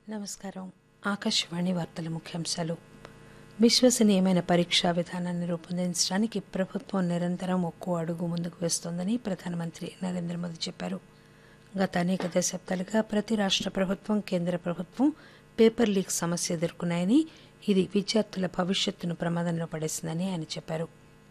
నమస్కారం ఆకాశవాణి వార్తల ముఖ్యాంశాలు విశ్వసనీయమైన పరీక్షా విధానాన్ని రూపొందించడానికి ప్రభుత్వం నిరంతరం ఒక్కో అడుగు ముందుకు వేస్తోందని ప్రధానమంత్రి నరేంద్ర మోదీ చెప్పారు గత అనేక దశాబ్దాలుగా ప్రతి రాష్ట్ర ప్రభుత్వం కేంద్ర ప్రభుత్వం పేపర్ లీక్ సమస్య ఎదుర్కొన్నాయని ఇది విద్యార్థుల భవిష్యత్తును ప్రమాదంలో పడేసిందని ఆయన చెప్పారు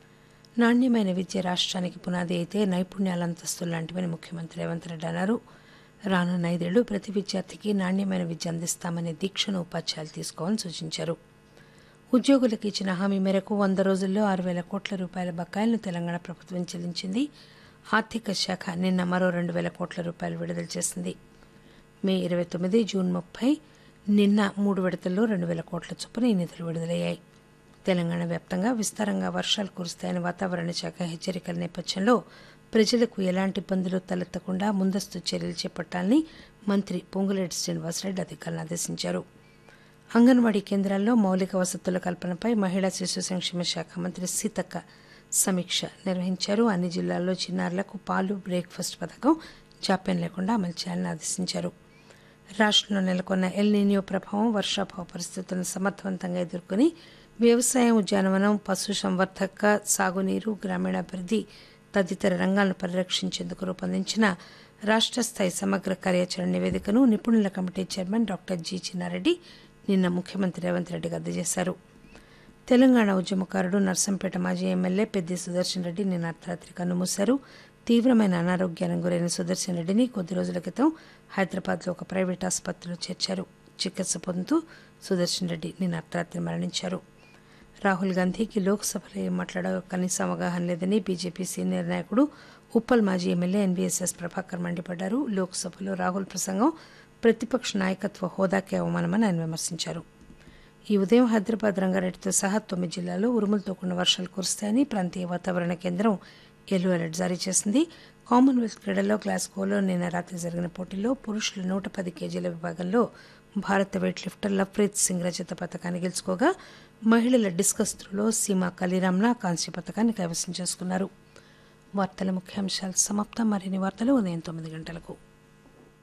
నాణ్యమైన విద్య రాష్ట్రానికి పునాది అయితే నైపుణ్యాల అంతస్తులు లాంటివని ముఖ్యమంత్రి రేవంత్ రెడ్డి అన్నారు రానున్న ఐదేళ్లు ప్రతి విద్యార్థికి నాణ్యమైన విద్య అందిస్తామనే దీక్షను ఉపాధ్యాయులు తీసుకోవాలని సూచించారు ఉద్యోగులకు ఇచ్చిన హామీ మేరకు వంద రోజుల్లో ఆరు వేల కోట్ల రూపాయల బకాయిలను తెలంగాణ ప్రభుత్వం చెల్లించింది ఆర్థిక శాఖ నిన్న మరో రెండు వేల కోట్ల రూపాయలు విడుదల చేసింది మే ఇరవై తొమ్మిది జూన్ ముప్పై నిన్న మూడు విడతల్లో రెండు వేల కోట్ల చొప్పున ఈ నిధులు విడుదలయ్యాయి తెలంగాణ వ్యాప్తంగా విస్తారంగా వర్షాలు కురుస్తాయని వాతావరణ శాఖ హెచ్చరికల నేపథ్యంలో ప్రజలకు ఎలాంటి ఇబ్బందులు తలెత్తకుండా ముందస్తు చర్యలు చేపట్టాలని మంత్రి పొంగులేటి శ్రీనివాసరెడ్డి అధికారులను ఆదేశించారు అంగన్వాడీ కేంద్రాల్లో మౌలిక వసతుల కల్పనపై మహిళా శిశు సంక్షేమ శాఖ మంత్రి సీతక్క సమీక్ష నిర్వహించారు అన్ని జిల్లాల్లో చిన్నారులకు పాలు బ్రేక్ఫాస్ట్ పథకం జాప్యం లేకుండా అమలు చేయాలని ఆదేశించారు రాష్ట్రంలో నెలకొన్న ఎల్ నీనియో ప్రభావం వర్షాభావ పరిస్థితులను సమర్థవంతంగా ఎదుర్కొని వ్యవసాయం ఉద్యానవనం పశు సంవర్ధక సాగునీరు గ్రామీణాభివృద్ధి తదితర రంగాలను పరిరక్షించేందుకు రూపొందించిన రాష్ట్ర స్థాయి సమగ్ర కార్యాచరణ నివేదికను నిపుణుల committee chairman doctor G Chinnareddy నిన్న ముఖ్యమంత్రి రేవంత్ రెడ్డికి అందజేశారు తెలంగాణ ఉద్యమకారుడు నర్సంపేట మాజీ ఎమ్మెల్యే పెద్ది సుదర్శన్ రెడ్డి నిన్న అర్ధరాత్రి కన్నుమూశారు తీవ్రమైన అనారోగ్యానికి గురైన సుదర్శన్ రెడ్డిని కొద్ది రోజుల క్రితం హైదరాబాద్లో ఒక ప్రైవేట్ ఆసుపత్రిలో చేర్చారు చికిత్స పొందుతూ సుదర్శన్ రెడ్డి నిన్న అర్ధరాత్రి మరణించారు రాహుల్ గాంధీకి లోక్సభలో ఏం మాట్లాడాలో కనీసం అవగాహన లేదని బీజేపీ సీనియర్ నాయకుడు ఉప్పల్ మాజీ ఎమ్మెల్యే ఎన్బీఎస్ఎస్ ప్రభాకర్ మండిపడ్డారు లోక్సభలో రాహుల్ ప్రసంగం ప్రతిపక్ష నాయకత్వ హోదాకే అవమానమని ఆయన విమర్శించారు ఈ ఉదయం హైదరాబాద్ రంగారెడ్డితో సహా తొమ్మిది జిల్లాల్లో ఉరుములతో కూడిన వర్షాలు కురుస్తాయని ప్రాంతీయ వాతావరణ కేంద్రం ఎల్లో అలర్ట్ జారీ చేసింది కామన్వెల్త్ క్రీడల్లో గ్లాస్గోలో నిన్న రాత్రి జరిగిన పోటీల్లో పురుషుల నూట పది కేజీల విభాగంలో భారత వెయిట్ లిఫ్టర్ లవ్ప్రీత్ సింగ్ రజత పథకాన్ని గెలుచుకోగా మహిళల డిస్కస్ త్రోలో సీమా కలీరామ్నా కాంస్య పథకాన్ని కైవసం చేసుకున్నారు వార్తల ముఖ్యాంశాలు సమాప్తం మరిన్ని వార్తలు ఉదయం తొమ్మిది గంటలకు